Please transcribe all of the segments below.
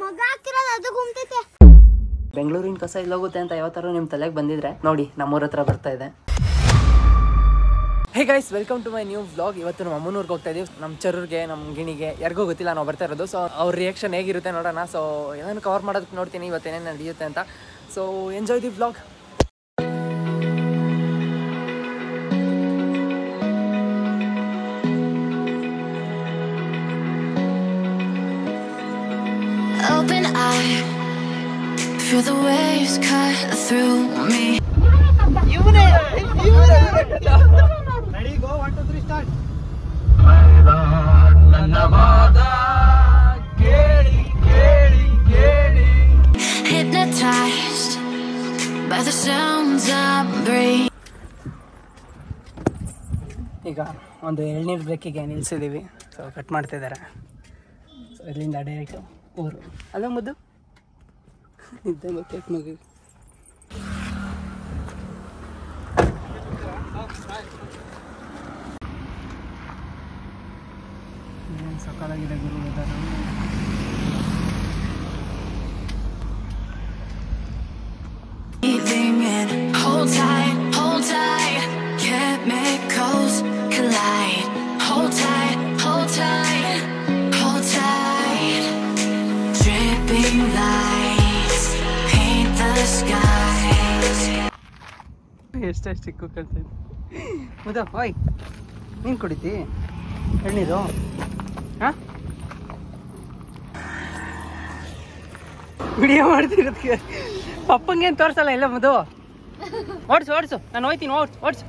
ಮಗ ಹಾಕಿರೋದು ಅದು ಗುಮ್ತೈತೆ ಬೆಂಗಳೂರಿನ ಕಸ ಎಲ್ಲೋಗುತ್ತೆ ಅಂತ ಯಾವತ್ತಾರು ನಿಮ್ಮ ತಲೆಗೆ ಬಂದಿದ್ರೆ ನೋಡಿ ನಮ್ಮೂರ ಹತ್ರ ಬರ್ತಾ ಇದೆ hey guys welcome to my new vlog ಇವತ್ತು ನಮ್ಮ ಅಮ್ಮನೂರ್ಗೆ ಹೋಗ್ತಾ ಇದೀವಿ ನಮ್ಮ ಚರೂರ್ಗೆ ನಮ್ಮ ಗಿಣಿಗೆ ಯಾರಿಗೂ ಗೊತ್ತಿಲ್ಲ ನಾವು ಬರ್ತಾ ಇರೋದು ಸೊ ಅವ್ರ ರಿಯಾಕ್ಷನ್ ಹೇಗಿರುತ್ತೆ ನೋಡೋಣ ಸೊ ಏನೇನು ಕವರ್ ಮಾಡೋದಕ್ಕೆ ನೋಡ್ತೀನಿ ಇವತ್ತು ಏನೇನು ನಡೆಯುತ್ತೆ ಅಂತ so enjoy the vlog Open eye, feel the waves cut through me. Hypnotized by the sounds I breathe. ಈಗ ಒಂದು ಎಳ್ನೀರು ಬ್ರೇಕಿಗೆ ನಿಲ್ಸಿದ್ದೀವಿ ಸೊ ಕಟ್ ಮಾಡ್ತಿದ್ದಾರೆ ಸೊ ಇಲ್ಲಿಂದ ಡೈರೆಕ್ಟು ಊರು ಅಲ್ಲ ಮುದ್ದು ನಿದ್ದೆ ಗೊತ್ತೈತೆ ಮಗು ಏನು ಸಕಾಲಾಗಿದೆ ಗುರು weather Breathing in, hold tight, hold tight. Chemicals collide. Hold tight, hold tight, hold tight. Dripping lights paint the skies. ಎಷ್ಟೆಷ್ಟು ಚಿಕ್ಕ ಕಳ್ತಾ ಮುದ ಹೋಯ್ ನೀನು ಕುಡಿತಿ ಎಣ್ಣೀರು ಹಾಂ ವಿಡಿಯೋ ಮಾಡ್ತಿರೋದಕ್ಕೆ ಪಪ್ಪಂಗೇನು ತೋರಿಸಲ್ಲ ಇಲ್ಲ ಮುದು ಓಡಿಸು ಓಡಿಸು ನಾನು ಹೋಯ್ತೀನಿ ಓಡ್ಸು ಓಡಿಸು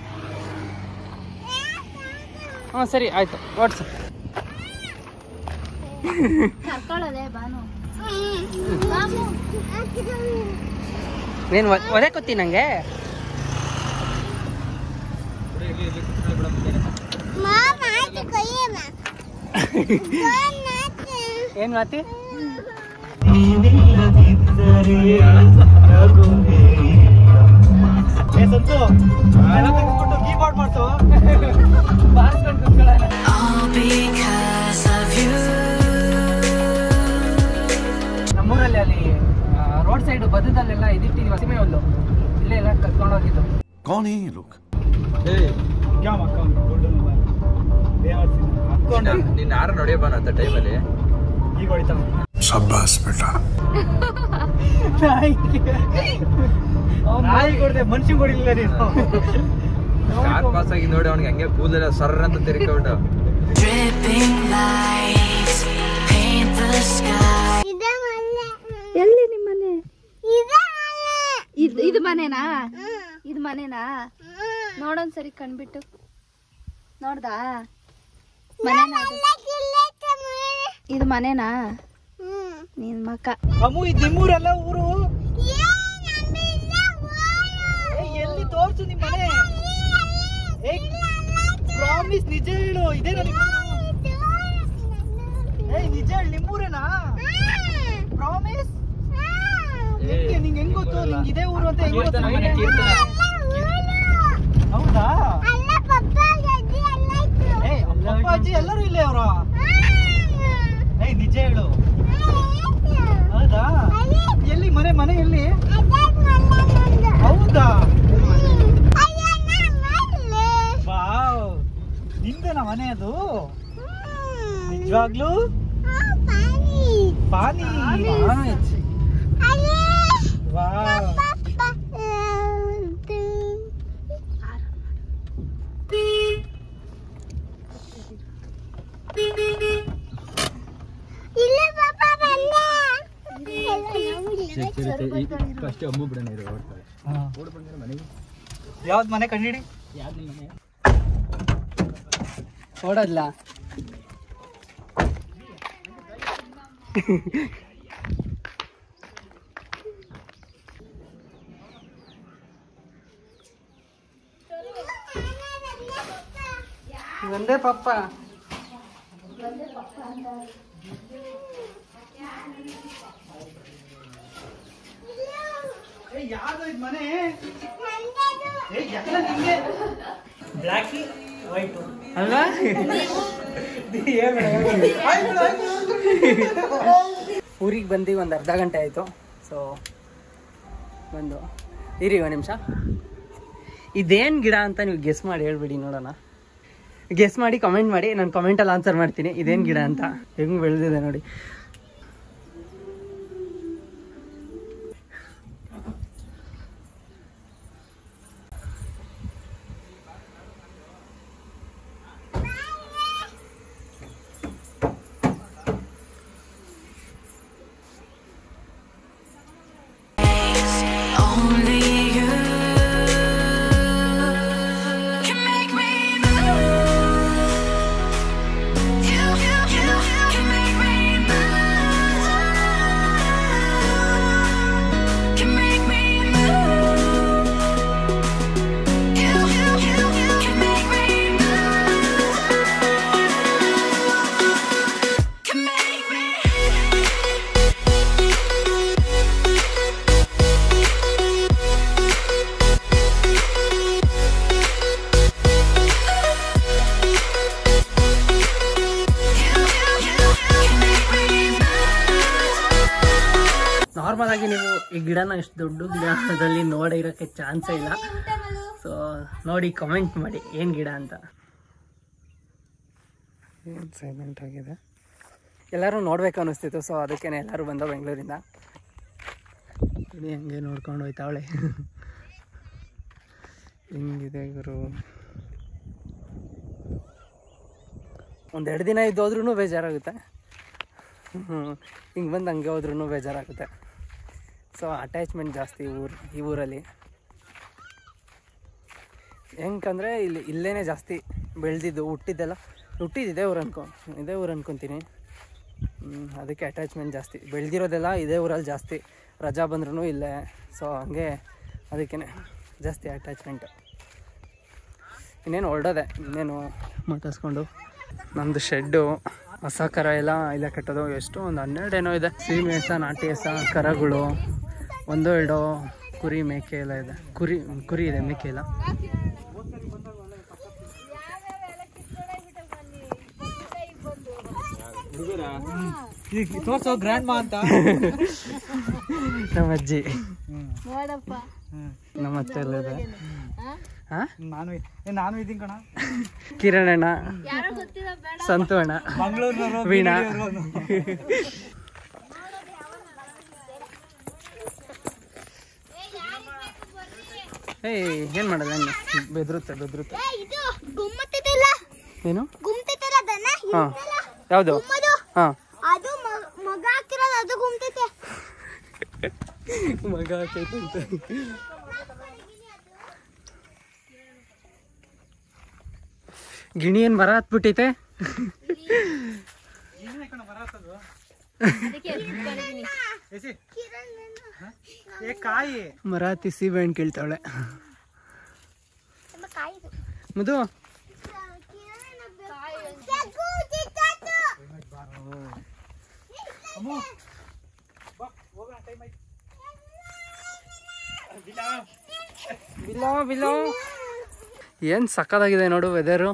ಹಾಂ ಸರಿ ಆಯಿತು ಓಡಿಸು ಕರ್ಕೊಳ್ಳೋದೆ ಬಾನು ನೀನು ಒದೆ ಕೊತ್ತಿ ನನಗೆ ಏನು ಮಾತಿ All because of you. ನಮ್ಮೂರಲ್ಲಿ ಅಲ್ಲಿ ರೋಡ್ ಸೈಡ್ ಬದದಲ್ಲೆಲ್ಲ ಇದಿಟ್ಟಿದ್ವಿ ಹಸಿಮೆ ಹುಲ್ಲು ಇಲ್ಲೇ ಎಲ್ಲ ಕತ್ಕೊಂಡೋಗಿದ್ದು कौन है ये लोग ನೀನ್ ಯಾರು ನಡೆಯಬಾನ ಅಂತ ಟೈಮಲ್ಲಿ शाबाश बेटा ಕಾರ್ ಪಾಸ್ ಆಗಿ ನೋಡಿ ಅವ್ನಿಗೆ ಹಂಗೆ ಕೂದಲೆಲ್ಲ ಸರ್ರ ಅಂತ ತಿರ್ಕೊಂಡು Dripping lights paint the sky. ಎಲ್ಲಿ ನಿಮ್ಮ ಮನೆ ಇದು ಇದು ಮನೆನಾ ಇದು ಮನೆನಾ ನೋಡೊಂದ್ಸರಿ ಕಣ್ಬಿಟ್ಟು ನೋಡ್ದಾ ಮನೆನಾ ಅದು? ಇದು ಮನೆನಾ ನಿನ್ ಮಕ್ಕ ಅಮ್ಮು ಇದು ನಿಮ್ಮೂರಲ್ಲ ಊರು ಏ, ಎಲ್ಲಿ ತೋರ್ಸು ನಿಮ್ಮ ಮನೆ ಪ್ರಾಮಿಸ್ ನಿಜ ಹೇಳು ಇದೇನಾ ನಿಮ್ಮೂರು ಏ ನಿಜ ಹೇಳು ನಿಮ್ಮೂರೇನಾ ಪ್ರಾಮಿಸ್ ಹೆಂಗೆ ನಿಂಗೆ ಹೆಂಗ್ ಗೊತ್ತು ನಿಂಗೆ ಇದೇ ಊರು ಅಂತ ಹೆಂಗ್ ಗೊತ್ತು ನಿಂಗೆ? ಹೌದಾ ಏ ಅಪ್ಪ ಅಜ್ಜಿ ಎಲ್ಲರೂ ಇಲ್ಲೇ ಅವರ ಏ ನಿಜ ಹೇಳು ಹೌದಾ ಎಲ್ಲಿ ಮನೆ ಮನೆ ಎಲ್ಲಿ ಹೌದಾ ವಾವ್ ನಿಂದನ ಮನೆ ಅದು ನಿಜವಾಗ್ಲೂ ಪಾನಿ ವಾವ್ ಫಸ್ಟ್ ಅಮ್ಮ ಬಿಡೋಣ ಯಾವ್ದು ಮನೆ ಕಂಡಿಡಿ ಓಡೋದ್ಲ ಒಂದೇ ಪಪ್ಪ ಏ ಯಾವ್ದು ಇದು ಮನೆ ಏ ಎಲ್ಲ ನಿಂಗೆ ಬ್ಲ್ಯಾಕಿ ವೈಟು ಅಲ್ವಾ ಆಯ್ತು ಆಯ್ತು ಊರಿಗೆ ಬಂದು ಒಂದು ಅರ್ಧ ಗಂಟೆ ಆಯಿತು ಸೊ ಬಂದು ಇರಿ ಒಂದು ನಿಮಿಷ ಇದೇನು ಗಿಡ ಅಂತ ನೀವು ಗೆಸ್ ಮಾಡಿ ಹೇಳ್ಬಿಡಿ ನೋಡೋಣ ಗೆಸ್ ಮಾಡಿ ಕಮೆಂಟ್ ಮಾಡಿ ನಾನು ಕಮೆಂಟಲ್ಲಿ ಆನ್ಸರ್ ಮಾಡ್ತೀನಿ ಇದೇನು ಗಿಡ ಅಂತ ಹೆಂಗೆ ಬೆಳೆದಿದೆ ನೋಡಿ Only you can make me move. You, you, you can make me move. Can make me move. You, you, you can make me move. Can make me. Normal ಆಗಿ ನೀವು ಈ ಗಿಡನ ಇಷ್ಟು ದೊಡ್ಡ ಗಿಡದಲ್ಲಿ ನೋಡಿರೋಕ್ಕೆ ಚಾನ್ಸೇ ಇಲ್ಲ ಸೊ ನೋಡಿ ಕಮೆಂಟ್ ಮಾಡಿ ಏನು ಗಿಡ ಅಂತ ಏನು ಸೈಲೆಂಟ್ ಆಗಿದೆ ಎಲ್ಲರೂ ನೋಡ್ಬೇಕು ಅನ್ನಿಸ್ತಿತ್ತು ಸೊ ಅದಕ್ಕೆ ಎಲ್ಲರೂ ಬಂದ ಬೆಂಗಳೂರಿಂದ ನೋಡಿ ಹಂಗೆ ನೋಡ್ಕೊಂಡು ಹೋಯ್ತಾವಳೆ ಹೆಂಗಿದೆ ಗುರು ಒಂದೆರಡು ದಿನ ಇದ್ದು ಹೋದ್ರೂ ಬೇಜಾರಾಗುತ್ತೆ ಹ್ಞೂ ಹಿಂಗೆ ಬಂದು ಹಂಗೆ ಹೋದ್ರೂ ಬೇಜಾರಾಗುತ್ತೆ ಸೊ ಅಟ್ಯಾಚ್ಮೆಂಟ್ ಜಾಸ್ತಿ ಊರು ಈ ಊರಲ್ಲಿ ಹೆಂಗಂದ್ರೆ ಇಲ್ಲಿ ಇಲ್ಲೇ ಜಾಸ್ತಿ ಬೆಳೆದಿದ್ದು ಹುಟ್ಟಿದ್ದೆಲ್ಲ ಹುಟ್ಟಿದ್ದು ಇದೇ ಊರು ಅನ್ಕೊ ಇದೇ ಊರು ಅನ್ಕೊತೀನಿ ಹ್ಮ್, ಅದಕ್ಕೆ ಅಟ್ಯಾಚ್ಮೆಂಟ್ ಜಾಸ್ತಿ ಬೆಳೆದಿರೋದೆಲ್ಲ ಇದೇ ಊರಲ್ಲಿ ಜಾಸ್ತಿ ರಜಾ ಬಂದ್ರೂ ಇಲ್ಲೇ ಸೊ ಹಂಗೆ ಅದಕ್ಕೇ ಜಾಸ್ತಿ ಅಟ್ಯಾಚ್ಮೆಂಟ್ ಇನ್ನೇನು ಹೊರಡೋದೆ ಇನ್ನೇನು ಮಾತಾಡ್ಸ್ಕೊಂಡು ನಮ್ಮದು ಶೆಡ್ಡು ಹೊಸ ಕರ ಎಲ್ಲ ಇಲ್ಲೇ ಕಟ್ಟೋದು ಎಷ್ಟು ಒಂದು ಹನ್ನೆರಡು ಏನೋ ಇದೆ ಸೀಮೆ ಹಸ ನಾಟಿ ಹಸ ಕರಗಳು ಒಂದು ಎರಡು ಕುರಿ ಮೇಕೆ ಎಲ್ಲ ಇದೆ ಕುರಿ ಕುರಿ ಇದೆ ಮೇಕೆ ಇಲ್ಲ ಈಗ ತೋರ್ಸೋ ಗ್ರ್ಯಾಂಡ್ ಮಾ ಅಂತ ನಮ್ಮ ಅಜ್ಜಿ ನೋಡಪ್ಪ ನಮ್ಮ ಅತ್ತೆ ಎಲ್ಲ ಇದೆ ಹಾಂ ನಾನು ಏ, ನಾನು ಇದೀನಿ ಕಣ ಕಿರಣಣ್ಣ ಯಾರೋ ಗೊತ್ತಿಲ್ಲ ಬೇಡ ಸಂತು ಅಣ್ಣ ಮಂಗಳೂರಿನವರು ವೀಣಾ ಏಯ್ ಏನು ಮಾಡೋದು ಹೆಂಗೆ ಬೆದರುತ್ತೆ ಬೆದರುತ್ತೆ ಇದು ಗುಮ್ಮತ್ತಿದೆಲ್ಲ ಏನು ಗುಮ್ತೈತಲ್ಲ ದನ ಹಾಂ ಯಾವುದು ಗುಮ್ಮದು ಹಾಂ ಅದು ಮ- ಮಗ ಹಾಕಿರೋದು ಅದು ಗುಮ್ತೈತೆ ಮಗ ಹಾಕೈತೆ ಅಂತ ಗಿಣಿ ಏನು ಮರ ಹತ್ಬಿಟ್ಟೈತೆ ಅದಕ್ಕೆ ಎತ್ಕೊಂಡ್ ಬಂದಿದೀನಿ. ಎಸಿ. ಏ ಕಾಯಿ ಮರ ಹತ್ತಿ ಸೀಬೆಹಣ್ಣು ಕೇಳ್ತಾವಳೆ ನಮ್ಮ ಕಾಯಿ ಇದು. ಮುದು ಜಗ್ಗು, ಚಿಕ್ಕದು. ಅಮ್ಮು ಬಾ ಹೋಗೋಣ ಟೈಮ್ ಆಯ್ತು ಬಿಲೋ ಬಿಲೋ ಏನು ಸಕ್ಕದಾಗಿದೆ ನೋಡು ವೆದರು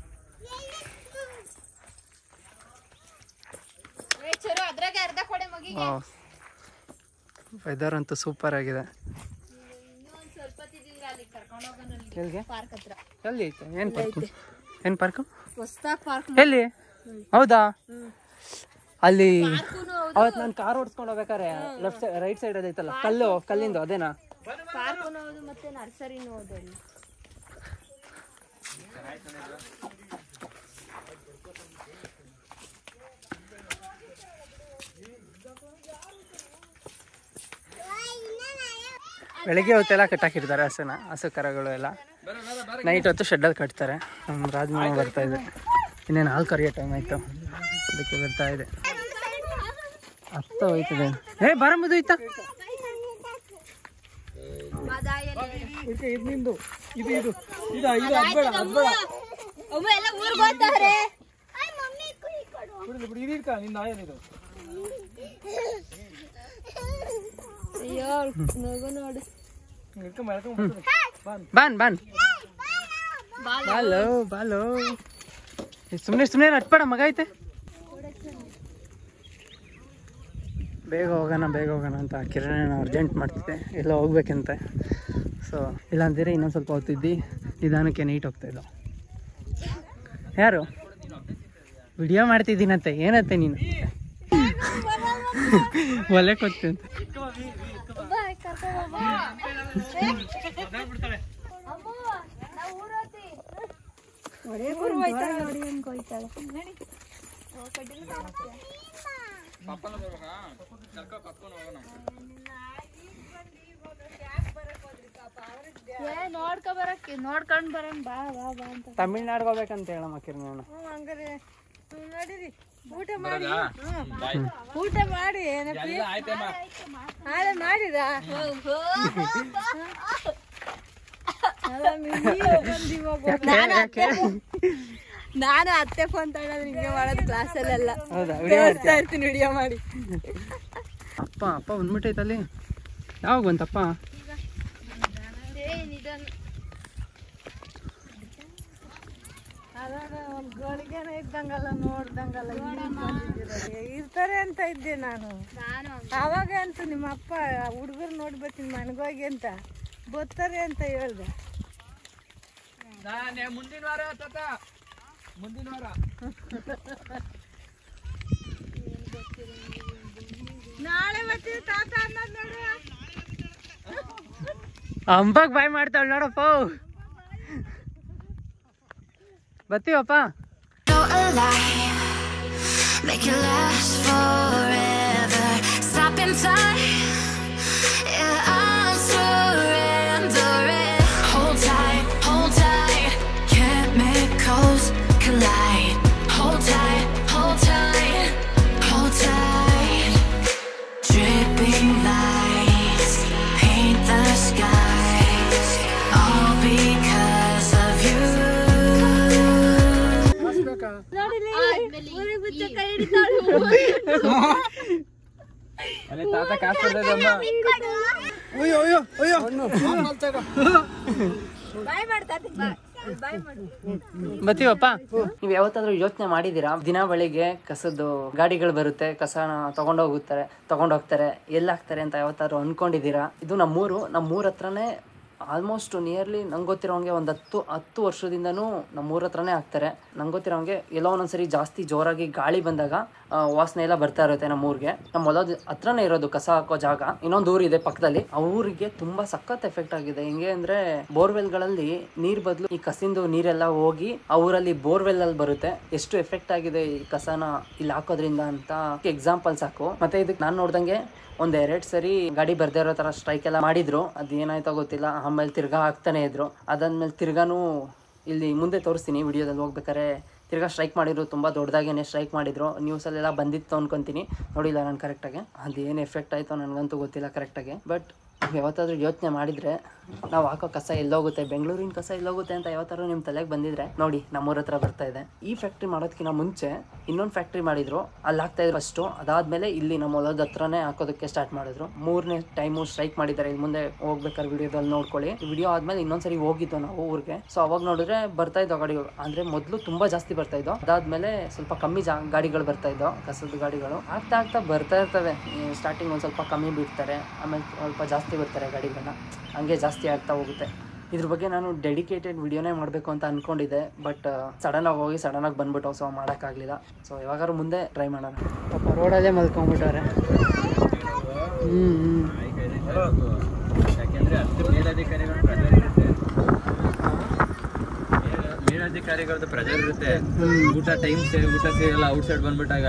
ಏ, ಚರು ಅದ್ರಾಗೆ ಅರ್ಧ ಕೊಡೆ ಮಗಿ ವೆದರ್ ಅಂತೂ ಸೂಪರ್ ಆಗಿದೆ ಇನ್ನೊಂದ್ ಸ್ವಲ್ಪ ತಿದ್ದಿದ್ರೆ ಅಲ್ಲಿ ಕರ್ಕೊಂಡು ಹೋಗೋಣ ಅಲ್ಲಿ ಎಲ್ಲಿಗೆ ಪಾರ್ಕ್ ಹತ್ರ ಎಲ್ಲಿ ಐತೆ ಏನು ಪಾರ್ಕು ಏನು ಪಾರ್ಕು ಹೊಸ್ದಾಗ್ ಪಾರ್ಕ್ ಎಲ್ಲಿ ಹೌದಾ ಅಲ್ಲಿ ಅವತ್ತು ನಾನು ಕಾರ್ ಓಡಿಸ್ಕೊಂಡು ಹೋಗ್ಬೇಕಾರೆ ಲೆಫ್ಟ್ ಸೈಡ್ ರೈಟ್ ಸೈಡ್ ಅದೈತಲ್ಲ ಕಲ್ಲು ಕಲ್ಲಿಂದು ಅದೇನಾ ಪಾರ್ಕ್ ಹೌದು ಮತ್ತೆ ನರ್ಸರಿನೂ ಹೌದು ಅಲ್ಲಿ ಬೆಳಿಗ್ಗೆ ಹೊತ್ತೆಲ್ಲ ಕಟ್ಟಾಕಿರ್ತಾರೆ ಹಸುನ ಹಸು ಕರಗಳು ಎಲ್ಲ ನೈಟ್ ಹೊತ್ತು ಶೆಡ್ಡಲ್ಲಿ ಕಟ್ತಾರೆ ನಮ್ಮ ರಾಜ್ಮಾವ ಬರ್ತಾ ಇದೆ ಇನ್ನೇನು ಹಾಲು ಕರಿಯೋ ಟೈಮ್ ಆಯಿತು ಅದಕ್ಕೆ ಬರ್ತಾ ಇದೆ ಹತ್ತ ಹೋಯ್ತದೆ ಏ ಬರಂಬುದು ಇತ್ತ ಇದು ನಿಂದು ಇದು ಇದು ಇದು ಇದು ಅದ್ಬೇಡ ಅದ್ಬೇಡ ಒಮ್ಮೆ ಎಲ್ಲ ಊರ್ಗ್ ಹೋಗ್ತಾವ್ರೆ ಬಿಡು ಬಿಡು ಇದು ಇಟ್ಕ ನಿಂದ ಆಯನ್ ಇದು ಅಯ್ಯೋ ನಗು ನೋಡು ಇಟ್ಕೊಂಡ್ ಎಳ್ಕೊಂಡ್ ಬಿಡು. ಬಾನ್ ಬಾನ್ ಬಾಲೋ ಬಾಲೋ ಸುಮ್ಮನೆ ಸುಮ್ಮನೆ ಅಟ್ಬೇಡ ಮಗ ಐತೆ ಬೇಗ ಹೋಗೋಣ ಬೇಗ ಹೋಗೋಣ ಅಂತ ಕಿರಣ್ ಅರ್ಜೆಂಟ್ ಮಾಡ್ತಿದ್ದೆ ಎಲ್ಲ ಹೋಗ್ಬೇಕಂತೆ ಸೊ ಇಲ್ಲಾಂತೀರಿ ಇನ್ನೊಂದು ಸ್ವಲ್ಪ ಹೊತ್ತಿದ್ದು ನಿಧಾನಕ್ಕೆ ನೀಟ್ ಹೋಗ್ತಾಯಿದ್ದೋ ಯಾರು ವಿಡಿಯೋ ಮಾಡ್ತಿದ್ದೀನಂತೆ ಏನಂತೆ ನೀನು ಒಲೆ ಕೊಡ್ತೀನಿ ಏ ನೋಡ್ಕೊ ಬರಕ್ಕೆ ನೋಡ್ಕೊಂಡ್ ಬರಂಗ್ ಬಾ ಬಾ ಬಾ ಅಂತ ತಮಿಳ್ನಾಡ್ಗೆ ಹೋಗ್ಬೇಕಂತ ಹೇಳಮ್ಮ ಕಿರಣ್ ಊಟ ಮಾಡಿ ನಾಳೆ ಮಾಡಿದ ನಾನು ಅತ್ತೆ ಫೋನ್ ತಗೊಂಡ್ರೆ ಹಿಂಗೆ ಮಾಡೋದು ಕ್ಲಾಸಲ್ಲೆಲ್ಲ ಹೌದಾ ವಿಡಿಯೋ ತೋರಿಸ್ತಾ ಇರ್ತೀನಿ ವಿಡಿಯೋ ಮಾಡಿ ಅಪ್ಪ ಅಪ್ಪ ಬಂದ್ಬಿಟ್ಟೈತಲ್ಲಿ ಯಾವಾಗ ಬಂತಪ್ಪ ಗಳಿಗೆನ ಇದ್ದಂಗಲ್ಲ ನೋಡ್ದಂಗಲ್ಲ ಇರ್ತಾರೆ ಅಂತ ಇದ್ದೆ ನಾನು ಅವಾಗ ಅಂತ ನಿಮ್ಮ ಅಪ್ಪ ಹುಡುಗರು ನೋಡ್ಬೇಕಿನ್ ಮನಗೋಗಿ ಅಂತ ಬರ್ತಾರೆ ಅಂತ ಹೇಳ್ದೆ ಮುಂದಿನ ವಾರ ತಾತ ಮುಂದಿನ ವಾರ ನಾಳೆ ಬರ್ತೀವಿ ತಾತ ಅನ್ನೋದು ನೋಡು ಅಂಬಾಗ್ ಬಾಯ್ ಮಾಡ್ತಾಳ ನೋಡಪ್ಪ ಬರ್ತೀವಪ್ಪ So alive, make it last forever. Stop in time, yeah, I'm surrendering. Hold tight, hold tight, chemicals collide. Hold tight, hold tight, hold tight. Dripping lights paint the skies, all because of you. ಅಲ್ಲಿ ತಾತ ಕಾಸು ಕೊಡ್ತೈತೆ ಅಮ್ಮ ಬರ್ತೀವಪ್ಪ ನೀವು ಯಾವತ್ತಾದ್ರೂ ಯೋಚನೆ ಮಾಡಿದ್ದೀರಾ ದಿನ ಬೆಳಿಗ್ಗೆ ಕಸದ್ದು ಗಾಡಿಗಳು ಬರುತ್ತೆ ಕಸನ ತಗೊಂಡೋಗುತ್ತಾರೆ ತಗೊಂಡೋಗ್ತಾರೆ ಎಲ್ಲಿ ಹಾಕ್ತಾರೆ ಅಂತ ಯಾವತ್ತಾದ್ರೂ ಅನ್ಕೊಂಡಿದ್ದೀರಾ ಇದು ನಮ್ಮೂರು ನಮ್ಮೂರ ಹತ್ರನೇ ಆಲ್ಮೋಸ್ಟ್ ನಿಯರ್ಲಿ ನಂಗೆ ಗೊತ್ತಿರೋಂಗೆ ಒಂದು ಹತ್ತು ಹತ್ತು ವರ್ಷದಿಂದನೂ ನಮ್ಮೂರ ಹತ್ರನೇ ಹಾಕ್ತಾರೆ ನಂಗೆ ಗೊತ್ತಿರೋಂಗೆ ಎಲ್ಲೋ ಒಂದೊಂದ್ಸರಿ ಜಾಸ್ತಿ ಜೋರಾಗಿ ಗಾಳಿ ಬಂದಾಗ ಆ, ವಾಸನೆ ಎಲ್ಲ ಬರ್ತಾ ಇರುತ್ತೆ ನಮ್ಮ ಊರಿಗೆ ನಮ್ಮ ಹೊಲದ ಹತ್ರನೇ ಇರೋದು ಕಸ ಹಾಕೋ ಜಾಗ ಇನ್ನೊಂದು ಊರಿದೆ ಪಕ್ಕದಲ್ಲಿ ಆ ಊರಿಗೆ ತುಂಬಾ ಸಖತ್ ಎಫೆಕ್ಟ್ ಆಗಿದೆ ಹೆಂಗೆ ಅಂದ್ರೆ ಬೋರ್ವೆಲ್ಗಳಲ್ಲಿ ನೀರ್ ಬದಲು ಈ ಕಸಿಂದು ನೀರೆಲ್ಲ ಹೋಗಿ ಆ ಊರಲ್ಲಿ ಬೋರ್ವೆಲ್ ಅಲ್ಲಿ ಬರುತ್ತೆ ಎಷ್ಟು ಎಫೆಕ್ಟ್ ಆಗಿದೆ ಈ ಕಸನ ಇಲ್ಲಿ ಹಾಕೋದ್ರಿಂದ ಅಂತ ಎಕ್ಸಾಂಪಲ್ ಸಾಕು ಮತ್ತೆ ಇದಕ್ಕೆ ನಾನು ನೋಡ್ದಂಗೆ ಒಂದ್ ಎರಡ್ ಸರಿ ಗಾಡಿ ಬರ್ದೇ ಇರೋ ತರ ಸ್ಟ್ರೈಕ್ ಎಲ್ಲ ಮಾಡಿದ್ರು ಅದ್ ಏನಾಯ್ತೋ ಗೊತ್ತಿಲ್ಲ ಆಮೇಲೆ ತಿರ್ಗಾ ಹಾಕ್ತಾನೆ ಇದ್ರು ಅದಾದ್ಮೇಲೆ ತಿರ್ಗಾನು ಇಲ್ಲಿ ಮುಂದೆ ತೋರಿಸ್ತೀನಿ ವಿಡಿಯೋದಲ್ಲಿ ಹೋಗ್ಬೇಕಾರೆ ತಿರ್ಗಾ ಸ್ಟ್ರೈಕ್ ಮಾಡಿದ್ರು ತುಂಬ ದೊಡ್ಡದಾಗೇನೆ ಸ್ಟ್ರೈಕ್ ಮಾಡಿದ್ರು ನ್ಯೂಸಲ್ಲೆಲ್ಲ ಬಂದಿತ್ತು ಅನ್ಕೊಂತೀನಿ ನೋಡಿಲ್ಲ ನಾನು ಕರೆಕ್ಟಾಗಿ ಅದೇನು ಎಫೆಕ್ಟ್ ಆಯಿತು ನನಗಂತೂ ಗೊತ್ತಿಲ್ಲ ಕರೆಕ್ಟಾಗಿ ಬಟ್ ಯಾವತ್ತಾದ್ರೂ ಯೋಚನೆ ಮಾಡಿದರೆ ನಾವು ಹಾಕೋ ಕಸ ಎಲ್ಲೋಗುತ್ತೆ ಬೆಂಗಳೂರಿನ ಕಸ ಎಲ್ಲೋಗುತ್ತೆ ಅಂತ ಯಾವತ್ತಾದ್ರೂ ನಿಮ್ಮ ತಲೆಗೆ ಬಂದಿದ್ರೆ ನೋಡಿ ನಮ್ಮೂರ ಹತ್ರ ಬರ್ತಾ ಇದೆ ಈ ಫ್ಯಾಕ್ಟ್ರಿ ಮಾಡೋದಕ್ಕಿಂತ ಮುಂಚೆ ಇನ್ನೊಂದು ಫ್ಯಾಕ್ಟ್ರಿ ಮಾಡಿದ್ರು ಅಲ್ಲಿ ಹಾಕ್ತಾ ಇದ್ರು ಫಸ್ಟು ಅದಾದ್ಮೇಲೆ ಇಲ್ಲಿ ನಮ್ಮ ಹೊಲದ ಹತ್ರನೇ ಹಾಕೋದಕ್ಕೆ ಸ್ಟಾರ್ಟ್ ಮಾಡಿದ್ರು ಮೂರನೇ ಟೈಮು ಸ್ಟ್ರೈಕ್ ಮಾಡಿದ್ದಾರೆ ಇಲ್ಲಿ ಮುಂದೆ ಹೋಗ್ಬೇಕಾದ್ರೆ ವಿಡಿಯೋದಲ್ಲಿ ನೋಡ್ಕೊಳ್ಳಿ ವಿಡಿಯೋ ಆದ್ಮೇಲೆ ಇನ್ನೊಂದ್ಸರಿ ಹೋಗಿದ್ದು ನಾವು ಊರಿಗೆ ಸೊ ಅವಾಗ ನೋಡಿದ್ರೆ ಬರ್ತಾ ಇದ್ದೋ ಗಾಡಿಗಳು ಅಂದ್ರೆ ಮೊದಲು ತುಂಬಾ ಜಾಸ್ತಿ ಬರ್ತಾ ಇದ್ದೋ ಅದಾದ್ಮೇಲೆ ಸ್ವಲ್ಪ ಕಮ್ಮಿ ಜಾ ಗಾಡಿಗಳು ಬರ್ತಾ ಇದ್ದೋ ಕಸದ ಗಾಡಿಗಳು ಆಗ್ತಾ ಆಗ್ತಾ ಬರ್ತಾ ಇರ್ತವೆ ಸ್ಟಾರ್ಟಿಂಗ್ ಒಂದ್ ಸ್ವಲ್ಪ ಕಮ್ಮಿ ಬಿಡ್ತಾರೆ ಆಮೇಲೆ ಸ್ವಲ್ಪ ಜಾಸ್ತಿ ಬರ್ತಾರೆ ಗಾಡಿಗಳನ್ನ ಹಂಗೆ ಜಾಸ್ತಿ ಆಗ್ತಾ ಹೋಗುತ್ತೆ ಇದ್ರ ಬಗ್ಗೆ ನಾನು ಡೆಡಿಕೇಟೆಡ್ ವಿಡಿಯೋನೇ ಮಾಡಬೇಕು ಅಂತ ಅನ್ಕೊಂಡಿದ್ದೆ ಬಟ್ ಸಡನ್ ಆಗಿ ಹೋಗಿ ಸಡನ್ ಆಗಿ ಬಂದ್ಬಿಟ್ಟು ಸೊ ಮಾಡೋಕ್ಕಾಗಲಿಲ್ಲ ಸೊ ಯಾವಾಗಾದ್ರೂ ಮುಂದೆ ಟ್ರೈ ಮಾಡೋಣ ಪಾಪ ರೋಡಲ್ಲೇ ಮಲ್ಕೊಂಡ್ಬಿಟ್ಟವ್ರೆ ಹ್ಞೂ ಹ್ಞೂ ಯಾಕೆಂದ್ರೆ ಅಷ್ಟು ಮೇಲಧಿಕಾರಿಗಳ ಪ್ರೆಜರ್ ಇರುತ್ತೆ ಮೇಲ- ಮೇಲಧಿಕಾರಿಗಳದ್ದು ಪ್ರೆಜರ್ ಇರುತ್ತೆ ಊಟ ಟೈಮ್ ಊಟ ಸೇರಲ್ಲ ಔಟ್ ಸೈಡ್ ಬಂದ್ಬಿಟ್ಟಾಗ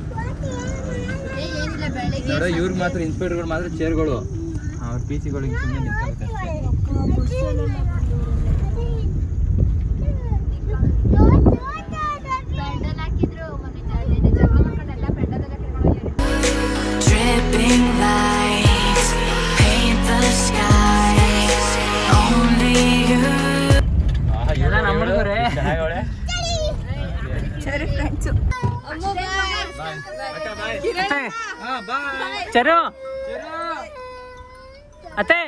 ನೋಡೋ ಇವ್ರಿಗೆ ಮಾತ್ರ ಇನ್ಸ್ಪೆಕ್ಟರ್ಗಳು ಮಾತ್ರ ಚೇರ್ಗಳು ಅವ್ರ ಪಿ ಸಿಗಳಿಗೆ ಸುಮ್ಮನೆ ನಿಂತ್ಕೊಳುತ್ತೆ ಅಷ್ಟೇ ಪೆಂಡಲ್ ಹಾಕಿದ್ರು ಮೊನ್ನೆ ಜ- ಜಗಳ ಮಾಡ್ಕೊಂಡೆಲ್ಲ pandal Dripping lights paint the skies. Only you. ಎಲ್ಲ ನಮ್ಮ ಹುಡುಗರೇ ಚರು ಅತ್ತೆ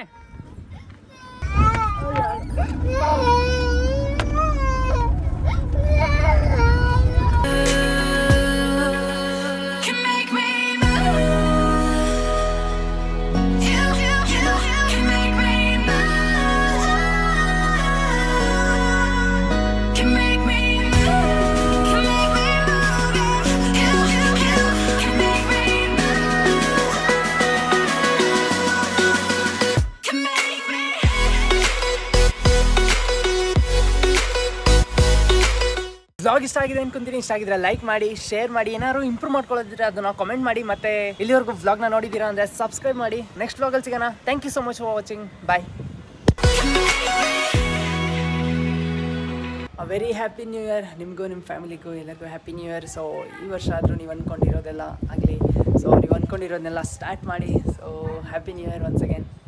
Can make me move. Vlog ಇಷ್ಟ ಆಗಿದೆ ಅನ್ಕೊಂತೀನಿ ಇಷ್ಟ ಆಗಿದ್ರೆ ಲೈಕ್ ಮಾಡಿ ಶೇರ್ ಮಾಡಿ ಏನಾದ್ರು ಇಂಪ್ರೂವ್ ಮಾಡ್ಕೊಳ್ಳೋದಿದ್ರೆ ಅದನ್ನ ಕಾಮೆಂಟ್ ಮಾಡಿ ಮತ್ತೆ ಇಲ್ಲಿವರೆಗೂ ವ್ಲಾಗ್ನ ನೋಡಿದ್ದೀರಾ ಅಂದರೆ ಸಬ್ಸ್ಕ್ರೈಬ್ ಮಾಡಿ ನೆಕ್ಸ್ಟ್ ವ್ಲಾಗಲ್ಲಿ ಸಿಗೋಣ thank you so much for watching bye very happy new year ನಿಮಗೂ ನಿಮ್ಮ ಫ್ಯಾಮಿಲಿಗೂ ಎಲ್ಲರಿಗೂ ಹ್ಯಾಪಿ ನ್ಯೂ ಇಯರ್ ಸೊ ಈ ವರ್ಷ ಆದರೂ ನೀವು ಅಂದ್ಕೊಂಡಿರೋದೆಲ್ಲ ಆಗಲಿ ಸೊ ನೀವು ಅಂದ್ಕೊಂಡಿರೋದನ್ನೆಲ್ಲ ಸ್ಟಾರ್ಟ್ ಮಾಡಿ so happy new year once again